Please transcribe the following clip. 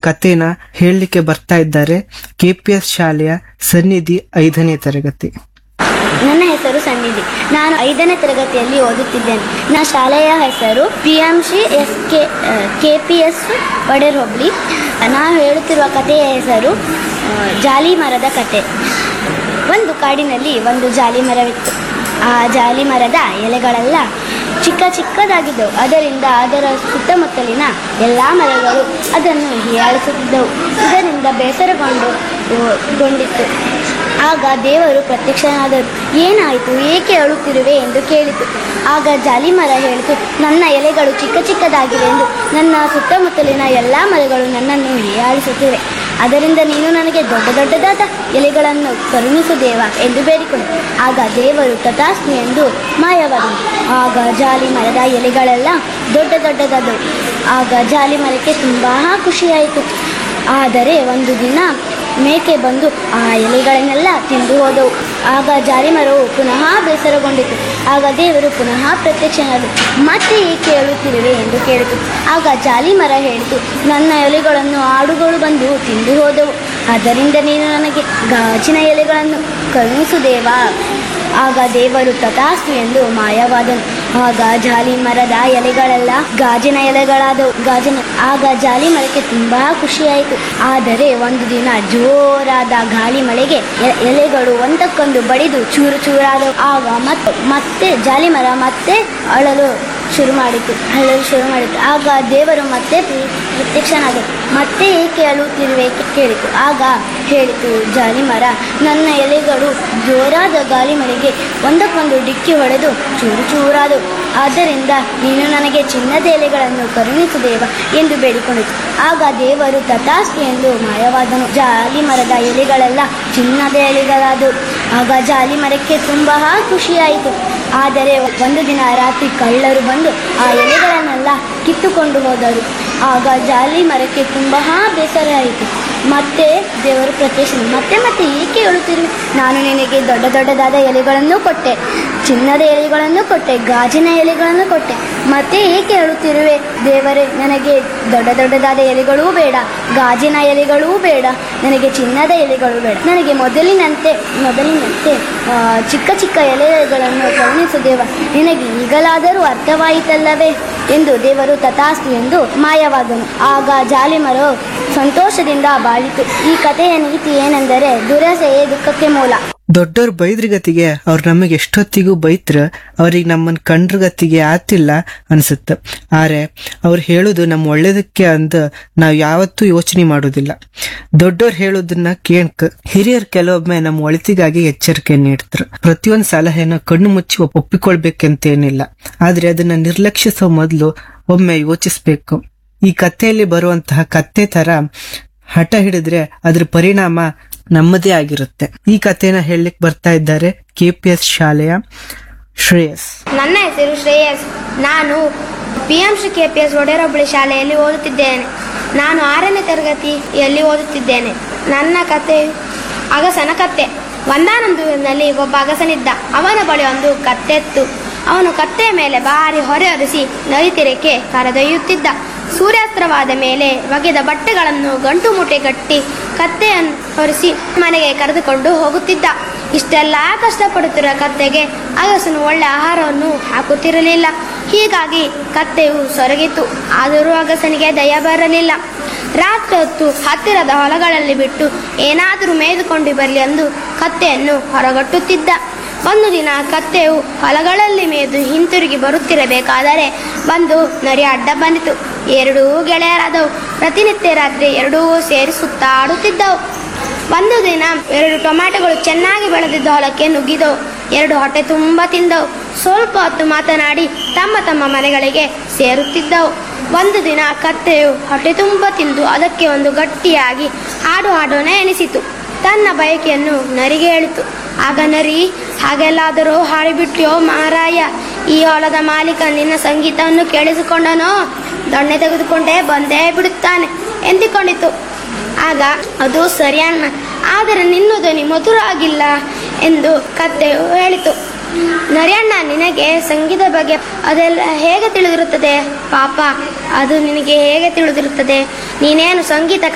ಕಥೆನ ಹೇಳಲಿಕ್ಕೆ ಬರ್ತಾ ಇದ್ದಾರೆ ಕೆಪಿಎಸ್ ಶಾಲೆಯ ಸನ್ನಿಧಿ ಐದನೇ ತರಗತಿ ನನ್ನ ಹೆಸರು ಸನ್ನಿಧಿ ನಾನು ಐದನೇ ತರಗತಿಯಲ್ಲಿ ಓದುತ್ತಿದ್ದೇನೆ ನನ್ನ ಶಾಲೆಯ ಹೆಸರು P M Shri S K K P S Vader Hobli ನಾನು ಹೇಳುತ್ತಿರುವ ಕಥೆಯ ಹೆಸರು ಆ, ಜಾಲಿ ಮರದ ಕತೆ ಒಂದು ಕಾಡಿನಲ್ಲಿ ಒಂದು ಜಾಲಿ ಮರವಿತ್ತು ಆ ಜಾಲಿ ಮರದ ಎಲೆಗಳೆಲ್ಲ ಚಿಕ್ಕ ಚಿಕ್ಕದಾಗಿದ್ದವು ಅದರಿಂದ ಅದರ ಸುತ್ತಮುತ್ತಲಿನ ಎಲ್ಲ ಮರಗಳು ಅದನ್ನು ಹೀಯಾಳಿಸುತ್ತಿದ್ದವು ಇದರಿಂದ ಬೇಸರಗೊಂಡು ಗೊಂಡಿತ್ತು ಆಗ ದೇವರು ಪ್ರತ್ಯಕ್ಷನಾದರು ಏನಾಯಿತು ಏಕೆ ಅಳುತ್ತಿರುವೆ ಎಂದು ಕೇಳಿತು ಆಗ ಜಾಲಿ ಮರ ಹೇಳಿತು ನನ್ನ ಎಲೆಗಳು ಚಿಕ್ಕ ಚಿಕ್ಕದಾಗಿವೆ ಎಂದು ನನ್ನ ಸುತ್ತಮುತ್ತಲಿನ ಎಲ್ಲ ಮರಗಳು ನನ್ನನ್ನು ಹೀಯಾಳಿಸುತ್ತಿವೆ ಅದರಿಂದ ನೀನು ನನಗೆ ದೊಡ್ಡ ದೊಡ್ಡದಾದ ಎಲೆಗಳನ್ನು ಕರುಣಿಸು ದೇವ ಎಂದು ಬೇಡಿಕೊಂಡೆ ಆಗ ದೇವರು ತಥಾಸ್ತು ಎಂದು ಮಾಯವಾದನು ಆಗ ಜಾಲಿ ಮರದ ಎಲೆಗಳೆಲ್ಲ ದೊಡ್ಡ ದೊಡ್ಡದಾದವು ಆಗ ಜಾಲಿ ಮರಕ್ಕೆ ತುಂಬಾ ಖುಷಿಯಾಯಿತು ಆದರೆ ಒಂದು ದಿನ ಮೇಕೆ ಬಂದು ಆ ಎಲೆಗಳನ್ನೆಲ್ಲ ತಿಂದು ಹೋದವು ಆಗ ಜಾರಿ ಮರವು ಪುನಃ ಬೇಸರಗೊಂಡಿತು ಆಗ ದೇವರು ಪುನಃ ಪ್ರತ್ಯಕ್ಷನಾದರು ಮತ್ತೆ ಏಕೆ ಹೇಳುತ್ತಿರುವೆ ಎಂದು ಕೇಳಿತು ಆಗ ಜಾಲಿ ಮರ ಹೇಳಿತು ನನ್ನ ಎಲೆಗಳನ್ನು ಆಡುಗಳು ಬಂದು ತಿಂದು ಹೋದವು ಅದರಿಂದ ನೀನು ನನಗೆ ಗಾಜಿನ ಎಲೆಗಳನ್ನು ಕರುಣಿಸು ದೇವಾ ಆಗ ದೇವರು ತಥಾಸ್ತು ಎಂದು ಮಾಯವಾದನು ಆಗ ಜಾಲಿ ಮರದ ಎಲೆಗಳೆಲ್ಲ ಗಾಜಿನ ಎಲೆಗಳಾದವು ಗಾಜಿನ ಆಗ ಜಾಲಿ ಮರಕ್ಕೆ ತುಂಬಾ ಖುಷಿಯಾಯಿತು ಆದರೆ ಒಂದು ದಿನ ಜೋರಾದ ಗಾಳಿ ಮಳೆಗೆ ಎ- ಎಲೆಗಳು ಒಂದಕ್ಕೊಂದು ಬಡಿದು ಚೂರು ಚೂರಾದವು ಆಗ ಮತ್ತೆ ಮತ್ತೆ ಜಾಲಿ ಮರ ಮತ್ತೆ ಅಳಲು ಶುರು ಮಾಡಿತು ಅಳಲು ಶುರು ಮಾಡಿತು ಆಗ ದೇವರು ಮತ್ತೆ ಪ್ರ- ಪ್ರತ್ಯಕ್ಷನಾದರು ಮತ್ತೆ ಏಕೆ ಅಳುತ್ತಿರುವೆ ಕೇಳಿತು ಆಗ ಹೇಳಿತು ಜಾಲಿ ಮರ ನನ್ನ ಎಲೆಗಳು ಜೋರಾದ ಗಾಳಿ ಮಳೆಗೆ ಒಂದಕ್ಕೊಂದು ಡಿಕ್ಕಿ ಹೊಡೆದು ಚೂರು ಚೂರಾದವು ಆದ್ದರಿಂದ ನೀನು ನನಗೆ ಚಿನ್ನದ ಎಲೆಗಳನ್ನು ಕರುಣಿಸು ದೇವ ಎಂದು ಬೇಡಿಕೊಂಡಿತು ಆಗ ದೇವರು ತಥಾಸ್ತು ಎಂದು ಮಾಯವಾದನು ಜಾಲಿ ಮರದ ಎಲೆಗಳೆಲ್ಲ ಚಿನ್ನದ ಎಲೆಗಳಾದವು ಆಗ ಜಾಲಿ ಮರಕ್ಕೆ ತುಂಬಾ ಖುಷಿಯಾಯಿತು ಆದರೆ ಒಂದು ದಿನ ರಾತ್ರಿ ಕಳ್ಳರು ಬಂದು ಆ ಎಲೆಗಳನ್ನೆಲ್ಲ ಕಿತ್ತುಕೊಂಡು ಹೋದರು ಆಗ ಜಾಲಿ ಮರಕ್ಕೆ ತುಂಬಾ ಬೇಸರ ಆಯಿತು ಮತ್ತೆ ದೇವರು ಪ್ರತ್ಯಕ್ಷ ಮತ್ತೆ ಮತ್ತೆ ಏಕೆ ಹೇಳುತ್ತಿರುವೆ ನಾನು ನಿನಗೆ ದೊಡ್ಡ ದೊಡ್ಡದಾದ ಎಲೆಗಳನ್ನು ಕೊಟ್ಟೆ ಚಿನ್ನದ ಎಲೆಗಳನ್ನು ಕೊಟ್ಟೆ ಗಾಜಿನ ಎಲೆಗಳನ್ನು ಕೊಟ್ಟೆ ಮತ್ತೆ ಏಕೆ ಹೇಳುತ್ತಿರುವೆ ದೇವರೇ ನನಗೆ ದೊಡ್ಡ ದೊಡ್ಡದಾದ ಎಲೆಗಳೂ ಬೇಡ ಗಾಜಿನ ಎಲೆಗಳೂ ಬೇಡ ನನಗೆ ಚಿನ್ನದ ಎಲೆಗಳು ಬೇಡ ನನಗೆ ಮೊದಲಿನಂತೆ ಮೊದಲಿನಂತೆ ಆ, ಚಿಕ್ಕ ಚಿಕ್ಕ ಎಲೆಗಳನ್ನು ಕರುಣಿಸು ದೇವ ನಿನಗೆ ಈಗಲಾದರೂ ಅರ್ಥವಾಯಿತಲ್ಲವೇ ಎಂದು ದೇವರು ತಥಾಸ್ತು ಎಂದು ಮಾಯವಾದನು ಆಗ ಜಾಲಿ ಮರವು ಸಂತೋಷದಿಂದ ಬಾಳಿತು ಈ ಕಥೆಯ ನೀತಿ ಏನೆಂದರೆ ದುರಾಸೆಯೇ ದುಃಖಕ್ಕೆ ಮೂಲ ದೊಡ್ಡವ್ರ ಬೈದ್ರಗತಿಗೆ ಅವ್ರು ನಮಗೆ ಎಷ್ಟೊತ್ತಿಗೂ ಬೈತ್ರ ಅವ್ರಿಗೆ ನಮ್ಮನ್ ಕಂಡ್ರಗತಿಗೆ ಆತಿಲ್ಲ ಅನ್ಸುತ್ತೆ ಆದ್ರೆ ಅವ್ರು ಹೇಳುದು ನಮ್ಮ ಒಳ್ಳೇದಕ್ಕೆ ಅಂದ ನಾವ್ ಯಾವತ್ತೂ ಯೋಚನೆ ಮಾಡೋದಿಲ್ಲ ದೊಡ್ಡವ್ರು ಹೇಳೋದನ್ನ ಕೇಳ್ಕ ಹಿರಿಯರ್ ಕೆಲವೊಮ್ಮೆ ನಮ್ಮ ಒಳಿತಿಗಾಗಿ ಎಚ್ಚರಿಕೆ ನೀಡ್ತಾರೆ ಪ್ರತಿಯೊಂದ್ ಸಲಹೆನ ಕಣ್ಣು ಮುಚ್ಚಿ ಒಪ್- ಒಪ್ಪಿಕೊಳ್ಬೇಕಂತೇನಿಲ್ಲ ಆದ್ರೆ ಅದನ್ನ ನಿರ್ಲಕ್ಷಿಸೋ ಮೊದಲು ಒಮ್ಮೆ ಯೋಚಿಸ್ಬೇಕು ಈ ಕಥೆಯಲ್ಲಿ ಬರುವಂತಹ ಕತ್ತೆ ತರ ಹಠ ಹಿಡಿದ್ರೆ ಅದ್ರ ಪರಿಣಾಮ ನಮ್ಮದೇ ಆಗಿರುತ್ತೆ ಈ ಕಥೆನ ಹೇಳಲಿಕ್ಕೆ ಬರ್ತಾ ಇದ್ದಾರೆ ಕೆಪಿಎಸ್ ಶಾಲೆಯ ಶ್ರೇಯಸ್ ನನ್ನ ಹೆಸರು ಶ್ರೇಯಸ್ ನಾನು P M Shri K P S Oderobballi ಶಾಲೆಯಲ್ಲಿ ಓದುತ್ತಿದ್ದೇನೆ ನಾನು ಆರನೇ ತರಗತಿಯಲ್ಲಿ ಓದುತ್ತಿದ್ದೇನೆ ನನ್ನ ಕತೆ ಅಗಸನ ಕತ್ತೆ ಒಂದಾನೊಂದು ಊರಿನಲ್ಲಿ ಒಬ್ಬ ಅಗಸನಿದ್ದ ಅವನ ಬಳಿ ಒಂದು ಕತ್ತೆತ್ತು ಅವನು ಕತ್ತೆಯ ಮೇಲೆ ಭಾರಿ ಹೊರೆ ಹೊರಿಸಿ ನದಿ ತೀರಕ್ಕೆ ಕರೆದೊಯ್ಯುತ್ತಿದ್ದ ಸೂರ್ಯಾಸ್ತ್ರವಾದ ಮೇಲೆ ಒಗೆದ ಬಟ್ಟೆಗಳನ್ನು ಗಂಟು ಮುಟ್ಟೆ ಕಟ್ಟಿ ಕತ್ತೆಯನ್ನು ಹೊರಿಸಿ ಮನೆಗೆ ಕರೆದುಕೊಂಡು ಹೋಗುತ್ತಿದ್ದ ಇಷ್ಟೆಲ್ಲ ಕಷ್ಟಪಡುತ್ತಿರುವ ಕತ್ತೆಗೆ ಅಗಸನು ಒಳ್ಳೆ ಆಹಾರವನ್ನು ಹಾಕುತ್ತಿರಲಿಲ್ಲ ಹೀಗಾಗಿ ಕತ್ತೆಯು ಸೊರಗಿತು ಆದರೂ ಅಗಸನಿಗೆ ದಯ ಬರಲಿಲ್ಲ ರಾತ್ರಿ ಹೊತ್ತು ಹತ್ತಿರದ ಹೊಲಗಳಲ್ಲಿ ಬಿಟ್ಟು ಏನಾದರೂ ಮೇಯ್ದುಕೊಂಡು ಬರಲಿ ಎಂದು ಕತ್ತೆಯನ್ನು ಹೊರಗಟ್ಟುತ್ತಿದ್ದ ಒಂದು ದಿನ ಕತ್ತೆಯು ಹೊಲಗಳಲ್ಲಿ ಮೇಯ್ದು ಹಿಂತಿರುಗಿ ಬರುತ್ತಿರಬೇಕಾದರೆ ಬಂದು ನರಿ ಅಡ್ಡ ಬಂದಿತು ಎರಡೂ ಗೆಳೆಯರಾದವು ಪ್ರತಿನಿತ್ಯ ರಾತ್ರಿ ಎರಡೂ ಸೇರಿ ಸುತ್ತಾಡುತ್ತಿದ್ದವು ಒಂದು ದಿನ ಎರಡು ಟೊಮ್ಯಾಟೊಗಳು ಚೆನ್ನಾಗಿ ಬೆಳೆದಿದ್ದ ಹೊಲಕ್ಕೆ ನುಗ್ಗಿದವು ಎರಡು ಹೊಟ್ಟೆ ತುಂಬ ತಿಂದವು ಸ್ವಲ್ಪ ಹೊತ್ತು ಮಾತನಾಡಿ ತಮ್ಮ ತಮ್ಮ ಮನೆಗಳಿಗೆ ಸೇರುತ್ತಿದ್ದವು ಒಂದು ದಿನ ಕತ್ತೆಯು ಹೊಟ್ಟೆ ತುಂಬ ತಿಂದು ಅದಕ್ಕೆ ಒಂದು ಗಟ್ಟಿಯಾಗಿ ಹಾಡು ಹಾಡೋಣ ಎನಿಸಿತು ತನ್ನ ಬಯಕೆಯನ್ನು ನರಿಗೆ ಹೇಳಿತು ಆಗ ನರಿ ಹಾಗೆಲ್ಲಾದರೂ ಹಾಡಿಬಿಟ್ಯೋ ಮಾರಾಯ ಈ ಹೊಲದ ಮಾಲೀಕ ನಿನ್ನ ಸಂಗೀತವನ್ನು ಕೇಳಿಸಿಕೊಂಡನೋ ದೊಣ್ಣೆ ತೆಗೆದುಕೊಂಡೇ ಬಂದೇ ಬಿಡುತ್ತಾನೆ ಎಂದಿಕೊಂಡಿತು ಆಗ ಅದು ಸರಿ ಅಣ್ಣ ಆದರೆ ನಿನ್ನ ಧ್ವನಿ ಮಧುರ ಆಗಿಲ್ಲ ಎಂದು ಕತ್ತೆಯು ಹೇಳಿತು ನರಿಯಣ್ಣ ನಿನಗೆ ಸಂಗೀತ ಬಗ್ಗೆ ಅದೆಲ್ಲ ಹೇಗೆ ತಿಳಿದಿರುತ್ತದೆ ಪಾಪ ಅದು ನಿನಗೆ ಹೇಗೆ ತಿಳಿದಿರುತ್ತದೆ ನೀನೇನು ಸಂಗೀತ